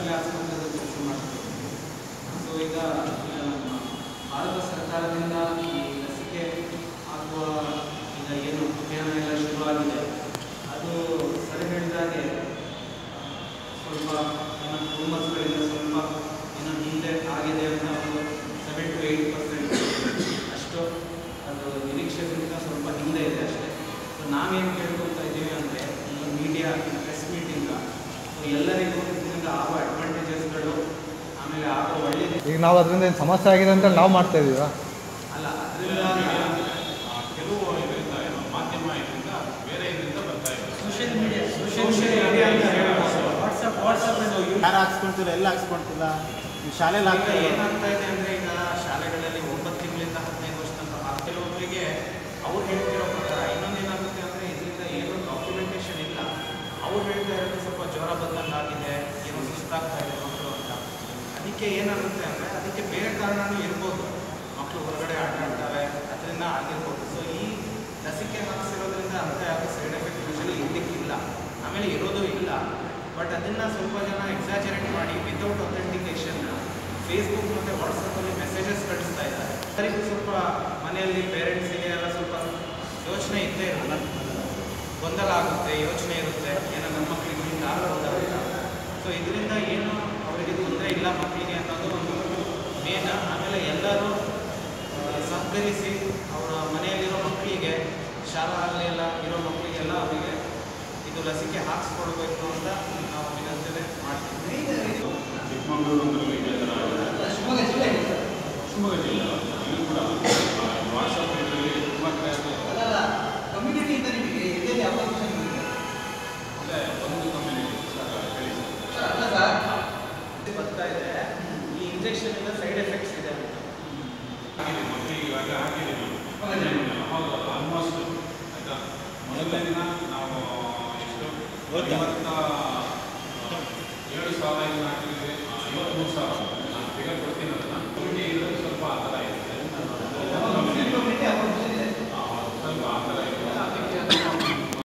ಸರ್ಕಾರಿ ಆಸ್ಪತ್ರೆಯಲ್ಲಿ ಕೆಲಸ ಮಾಡ್ತಾರೆ ಸೊ ಈಗ ಈಗ ನಮ್ಮ ಭಾರತ ಸರ್ಕಾರದಿಂದ ಈ ಲಸಿಕೆ ಹಾಕುವ ಈಗ ಏನು ಅಭಿಯಾನ ಎಲ್ಲ ಶುರುವಾಗಿದೆ ಅದು ಸರ್ ಹೇಳಿದಾಗೆ ಸ್ವಲ್ಪ ಏನೋ ಹುಮ್ಮಸ್ಗಳಿಂದ ಸ್ವಲ್ಪ ಏನೋ ಹಿಂದೆ ಆಗಿದೆ ಅಂತ ಒಂದು ಸೆವೆನ್ ಟು ಏಯ್ಟ್ ಪರ್ಸೆಂಟ್ ಅಷ್ಟು ಅದು ನಿರೀಕ್ಷೆಗಿಂತ ಸ್ವಲ್ಪ ಹಿಂದೆ ಇದೆ ಅಷ್ಟೇ ಸೊ ನಾವೇನು ಕೇಳ್ಕೊತಾ ಇದ್ದೀವಿ ಅಂದರೆ ಈ ಮೀಡಿಯಾ ಪ್ರೆಸ್ ಮೀಟಿಂಗ ಸೊ ಎಲ್ಲರಿಗೂ ಇದರಿಂದ ಆಗೋ ಅಡ್ವಾಂಟೇಜಸ್ಗಳು ಆಮೇಲೆ ಆಗೋ ಒಳ್ಳೆ ಈಗ ನಾವು ಅದರಿಂದ ಏನು ಸಮಸ್ಯೆ ಆಗಿದೆ ಅಂತ ನಾವು ಮಾಡ್ತಾ ಇದೀವಾ ಅಲ್ಲ ಅದರಿಂದ ಕೆಲವು ಇದರಿಂದ ಏನು ಮಾಧ್ಯಮ ಇದರಿಂದ ಬೇರೆ ಇದರಿಂದ ಬರ್ತಾ ಇದೆ ಸೋಷಿಯಲ್ ಮೀಡಿಯಾ ಸೋಷಿಯಲ್ ಮೀಡಿಯಾ ಅಂತ ಹೇಳ್ಬೋದು ವಾಟ್ಸಪ್ ವಾಟ್ಸಪ್ ಯಾರು ಹಾಕ್ಸ್ಕೊಂತಿಲ್ಲ ಎಲ್ಲ ಹಾಕ್ಸ್ಕೊಂತಿಲ್ಲ ಈ ಶಾಲೆಯಲ್ಲಿ ಈಗ ಹಾಕ್ತಾ ಏನಾಗ್ತಾ ಇದೆ ಅಂದರೆ ಈಗ ಶಾಲೆಗಳಲ್ಲಿ ಒಂಬತ್ತು ತಿಂಗಳಿಂದ ಹದಿನೈದು ವರ್ಷ ತನಕ ಆ ಕೆಲವೊಬ್ಬರಿಗೆ ಅವ್ರು ಹೇಳ್ತಿರೋ ಪ್ರಕಾರ ಇನ್ನೊಂದು ಏನಾಗುತ್ತೆ ಅಂದರೆ ಇದರಿಂದ ಏನು ಡಾಕ್ಯುಮೆಂಟೇಷನ್ ಇಲ್ಲ ಅವ್ರು ಹೇಳ್ತಾ ಇರೋದು ಸ್ವಲ್ಪ ಜ್ವರ ಬಂದಂಗೆ ಆಗಿದೆ ಏನೋ ಸುಸ್ತಾಗ್ತಾ ಇದೆ ಮಕ್ಕಳು ಅಂತ ಅದಕ್ಕೆ ಏನಾಗುತ್ತೆ ಅಂದರೆ ಅದಕ್ಕೆ ಬೇರೆ ಕಾರಣನೂ ಇರ್ಬೋದು ಮಕ್ಕಳು ಹೊರಗಡೆ ಆಟ ಆಡ್ತಾರೆ ಅದರಿಂದ ಆಗಿರ್ಬೋದು ಸೊ ಈ ಲಸಿಕೆ ಹಾಕಿಸಿರೋದ್ರಿಂದ ಅಂತ ಯಾವುದೇ ಸೈಡ್ ಎಫೆಕ್ಟ್ ಯೂಶಲಿ ಇರ್ಲಿಕ್ಕಿಲ್ಲ ಆಮೇಲೆ ಇರೋದು ಇಲ್ಲ ಬಟ್ ಅದನ್ನು ಸ್ವಲ್ಪ ಜನ ಎಕ್ಸಾಜರೇಟ್ ಮಾಡಿ ವಿತೌಟ್ ಅಥೆಂಟಿಕೇಶನ್ ಫೇಸ್ಬುಕ್ ಮತ್ತು ವಾಟ್ಸಪ್ಪಲ್ಲಿ ಮೆಸೇಜಸ್ ಕಳಿಸ್ತಾ ಇದ್ದಾರೆ ಅದರಿಗೂ ಸ್ವಲ್ಪ ಮನೆಯಲ್ಲಿ ಪೇರೆಂಟ್ಸಿಗೆ ಎಲ್ಲ ಸ್ವಲ್ಪ ಯೋಚನೆ ಇದ್ದೇ ಇರಲ್ಲ ಗೊಂದಲ ಆಗುತ್ತೆ ಯೋಚನೆ ಇರುತ್ತೆ ಏನೋ ನನ್ನ ಮಕ್ಕಳಿಗೆ ಹಿಂಗೆ ಆಗ್ಬೋದಾ ಅಂತ ಸೊ ಇದರಿಂದ ಏನು ಅವರಿಗೆ ತೊಂದರೆ ಇಲ್ಲ ಮಕ್ಕಳಿಗೆ ಅನ್ನೋದು ಒಂದು ಮೇನ್ ಆಮೇಲೆ ಎಲ್ಲರೂ ಆ, ಸಹಕರಿಸಿ ಅವರ ಮನೆಯಲ್ಲಿರೋ ಮಕ್ಕಳಿಗೆ ಶಾಲೆಯಲ್ಲೆಲ್ಲ ಇರೋ ಮಕ್ಕಳಿಗೆಲ್ಲ ಅವರಿಗೆ ಇದು ಲಸಿಕೆ ಹಾಕ್ಸ್ಕೊಡ್ಬೇಕು ಅಂತ ನಾವು ವಿನಂತಿ ಮಾಡ್ತೀವಿ ಚಿಕ್ಕಮಗಳೂರು ಅಂತಲೂ ಇದೇ ಥರ ಆಗಿದೆ. ಶಿವಮೊಗ್ಗ ಜಿಲ್ಲೆ ಇದು ಕೂಡ ವಾಟ್ಸಪ್ ಇದರಲ್ಲಿ ತುಂಬ ಕಡೆ ಅದು ಕಮ್ಯುನಿಟಿಯಿಂದ ನಿಮಗೆ ಎಲ್ಲೆಲ್ಲಿ ಅಪೋಸಿಷನ್ ಅಲ್ಲೇ ಒಂದು ಕಮ್ಯುನಿಟಿ ಸರ್ ಹೇಳಿ ಸರ್ ಅಲ್ಲ ಸರ್ ಬರ್ತಾ ಇದೆ ಈ ಇಂಜೆಕ್ಷನಿಂದ ಸೈಡ್ ಎಫೆಕ್ಟ್ಸ್ ಇದೆ ಅಂತ ಆಗಿದೆ ಮಕ್ಕಳಿಗೆ ಇವಾಗ ಆಗಿದೆ ಹೌದು ಆಲ್ಮೋಸ್ಟ್ ಆಯಿತಾ ಮೊದಲನೇ ದಿನ ನಾವು ಎಷ್ಟು ಐವತ್ತ ಏಳು ಸಾವಿರ ನಾಲ್ಕು